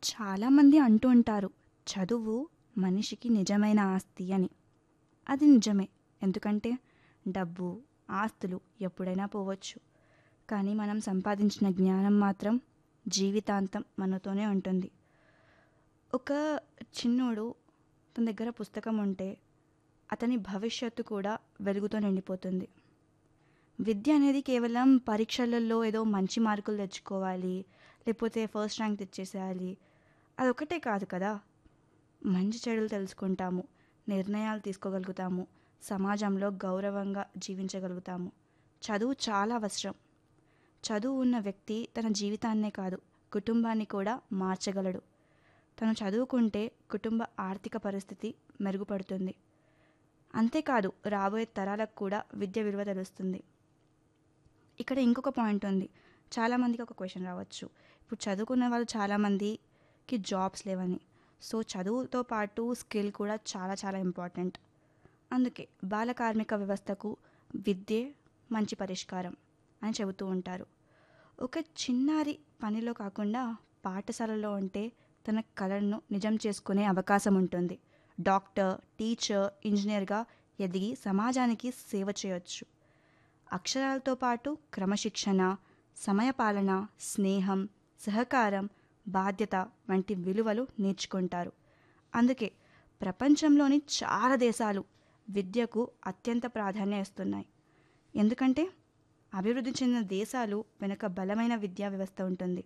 చాలామంది అంటూ ఉంటారు చదువు మనిషికి నిజమైన ఆస్తి అని అది నిజమే ఎందుకంటే డబ్బు ఆస్తులు ఎప్పుడైనా పోవచ్చు కానీ మనం సంపాదించిన జ్ఞానం మాత్రం జీవితాంతం మనతోనే ఉంటుంది ఒక చిన్నోడు తన దగ్గర పుస్తకం ఉంటే అతని భవిష్యత్తు కూడా వెలుగుతో నిండిపోతుంది విద్య అనేది కేవలం పరీక్షలలో ఏదో మంచి మార్కులు తెచ్చుకోవాలి లేకపోతే ఫస్ట్ ర్యాంక్ తెచ్చేసేయాలి అదొకటే కాదు కదా మంచి చెడులు తెలుసుకుంటాము నిర్ణయాలు తీసుకోగలుగుతాము సమాజంలో గౌరవంగా జీవించగలుగుతాము చదువు చాలా అవసరం చదువు ఉన్న వ్యక్తి తన జీవితాన్నే కాదు కుటుంబాన్ని కూడా మార్చగలడు తను చదువుకుంటే కుటుంబ ఆర్థిక పరిస్థితి మెరుగుపడుతుంది అంతేకాదు రాబోయే తరాలకు కూడా విద్య విలువ తెలుస్తుంది ఇక్కడ ఇంకొక పాయింట్ ఉంది చాలామందికి ఒక క్వశ్చన్ రావచ్చు ఇప్పుడు చదువుకున్న వాళ్ళు చాలామందికి జాబ్స్ లేవని సో చదువుతో పాటు స్కిల్ కూడా చాలా చాలా ఇంపార్టెంట్ అందుకే బాల కార్మిక వ్యవస్థకు విద్యే మంచి పరిష్కారం అని చెబుతూ ఉంటారు ఒక చిన్నారి పనిలో కాకుండా పాఠశాలలో ఉంటే తన కళలను నిజం చేసుకునే అవకాశం ఉంటుంది డాక్టర్ టీచర్ ఇంజనీర్గా ఎదిగి సమాజానికి సేవ చేయొచ్చు అక్షరాలతో పాటు క్రమశిక్షణ సమయపాలన స్నేహం సహకారం బాధ్యత వంటి విలువలు నేర్చుకుంటారు అందుకే ప్రపంచంలోని చాలా దేశాలు విద్యకు అత్యంత ప్రాధాన్యం ఇస్తున్నాయి ఎందుకంటే అభివృద్ధి చెందిన దేశాలు వెనుక బలమైన విద్యా వ్యవస్థ ఉంటుంది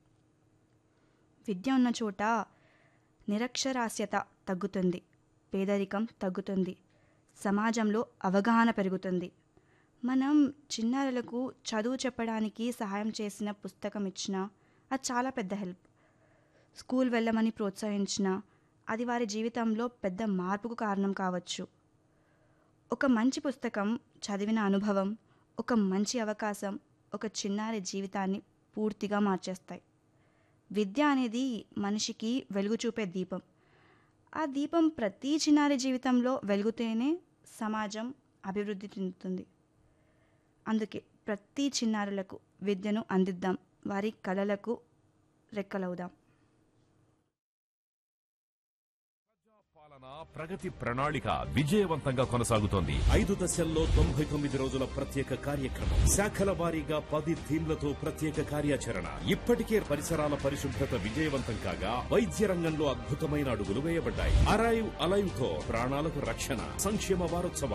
విద్య ఉన్న చోట నిరక్షరాస్యత తగ్గుతుంది పేదరికం తగ్గుతుంది సమాజంలో అవగాహన పెరుగుతుంది మనం చిన్నారులకు చదువు చెప్పడానికి సహాయం చేసిన పుస్తకం ఇచ్చిన అది చాలా పెద్ద హెల్ప్ స్కూల్ వెళ్ళమని ప్రోత్సహించిన అది వారి జీవితంలో పెద్ద మార్పుకు కారణం కావచ్చు ఒక మంచి పుస్తకం చదివిన అనుభవం ఒక మంచి అవకాశం ఒక చిన్నారి జీవితాన్ని పూర్తిగా మార్చేస్తాయి విద్య అనేది మనిషికి వెలుగు చూపే దీపం ఆ దీపం ప్రతి చిన్నారి జీవితంలో వెలుగుతేనే సమాజం అభివృద్ధి చెందుతుంది అందుకే ప్రతి చిన్నారులకు విద్యను అందిద్దాం వారి కళలకు రెక్కలవుదాం పాలన ప్రగతి ప్రణాళిక విజయవంతంగా కొనసాగుతోంది ఐదు దశల్లో తొంభై తొమ్మిది రోజుల ప్రత్యేక కార్యక్రమం శాఖల వారీగా పది థీమ్లతో ప్రత్యేక కార్యాచరణ ఇప్పటికే పరిసరాల పరిశుభ్రత విజయవంతం కాగా వైద్య రంగంలో అద్భుతమైన అడుగులు వేయబడ్డాయి అరైవ్ అలైవ్ తో ప్రాణాలకు రక్షణ సంక్షేమ వారోత్సవాలు